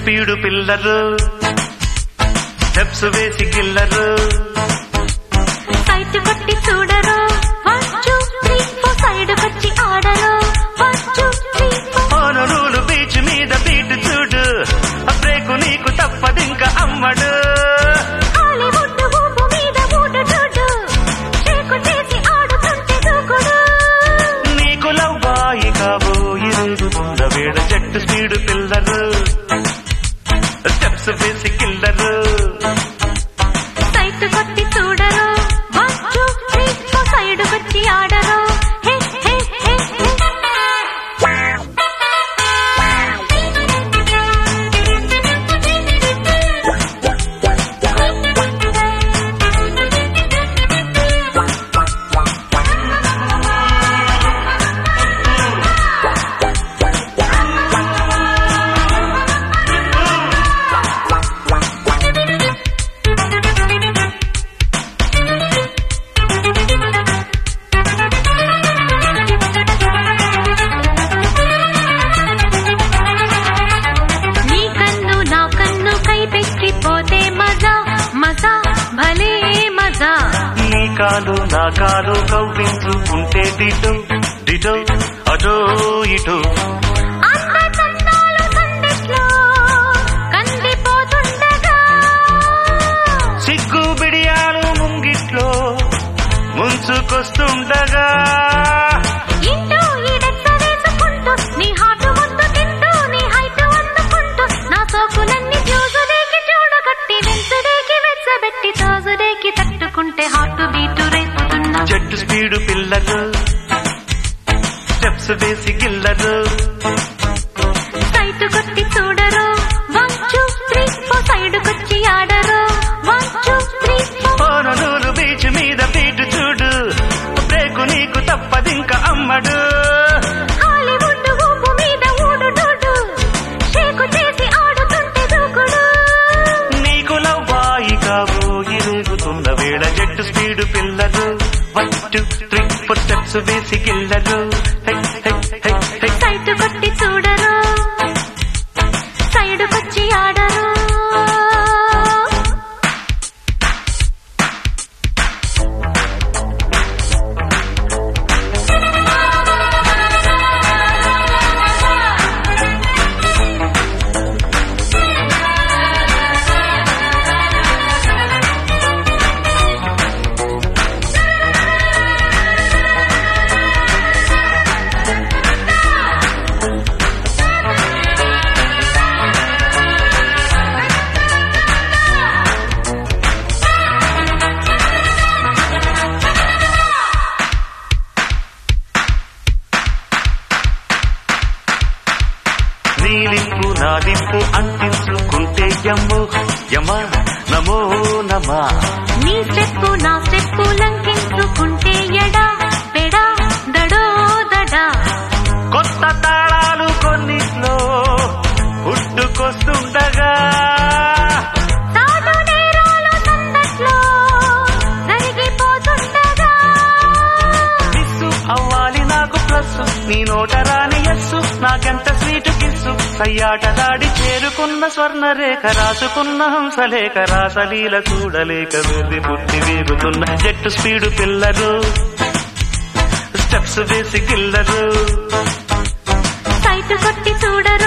Speed పిల్లరు steps వేసి killer sight కొట్టి చూడరు one two three four side వచ్చి ఆడరు వన్ టూ త్రీ ఫోర్ ఓనరూలు బీచ్ మీద బీట్ చూడు ఆ బ్రేకు నీకు తప్పదింక అమ్మడు హాలీవుడ్ ఊపు మీద ఊడు చూడు షేకు చేసి ఆడుతుంటే దూకుడు నీకు లవ్వాయి కాబోయి రేగుతున్న వేడ జట్టు స్పీడు పిల్లరు స్టెప్స్ వేసి కిల్లరు సైట్ కొట్టి చూడరు one two three four side వచ్చి ఆడరు హే హే హే నీ కన్ను నా కన్ను కై పెక్కిపోతే మజా మజా భలే మజా నీ కాలు నా కాలు కవ్వించుకుంటే డిటో డిటో అటో ఇటో అంత చందాలు సందిట్లో కందిపోతుండగా సిగ్గు బిడియాలు ముంగిట్లో ముంచుకొస్తుండగా ఇంటూ ఈడెచ్చ వేసుకుంటూ నీ హాటు ముద్దు తింటూ నీ హైట్ అందుకుంటూ నా సోకులన్నీ ఫ్యూజుడేకి చూడగట్టి వెంచుడేకి వెచ్చబెట్టి తాజుడేకి తట్టుకుంటే హార్ట్ బీటు రేపుతున్నా జట్టు స్పీడు పిల్లలు స్టెప్స్ వేసి గిల్లరు సైట్ కొట్టి చూడరు one two three four side కొచ్చి ఆడరు వన్ టూ త్రీ ఫోర్ ఓననూలు బీచ్ మీద బీటు చూడు బ్రేకు నీకు తప్పదింక అమ్మడు హాలీవుడ్ ఊపు మీద ఊడు డూడు షేకు చేసి ఆడుతుంటే దూకుడు నీకు లవ్వాయి కాబోయి రేగుతున్న వేళ జట్టు స్పీడు పిల్లలు one two three four steps వేసి గిల్లరు హై, హై, హై, హై. సైట్ కొట్టి చూడరు సైడ్ కొచ్చి ఆడరు నీ లింపు నా లింపు అంటించుకుంటే యమ్మో యమ నమో నమా నీ స్టెప్పు నా స్టెప్పు లంకించుకుంటే ఎడా పెడా దడో దడా కొత్త తాళాలు కొన్నిట్లో పుట్టుకొస్తుండగా తాడు నేరాలు సందట్లో జరిగిపోతుండగా మిస్సు అవ్వాలి నాకు ప్లస్ నీ నోట రాని ఎస్సు నాకెంత స్వీట్ కిస్సు సయ్యాట దాడి చేరుకున్న స్వర్ణ రేఖ రాసుకున్న హంసలేఖ రాసలీల చూడలేక వెళ్ళి పుట్టి వేగుతున్న జట్టు స్పీడు పిల్లరు స్టెప్స్ వేసి గిల్లరు సైట్ కొట్టి చూడరు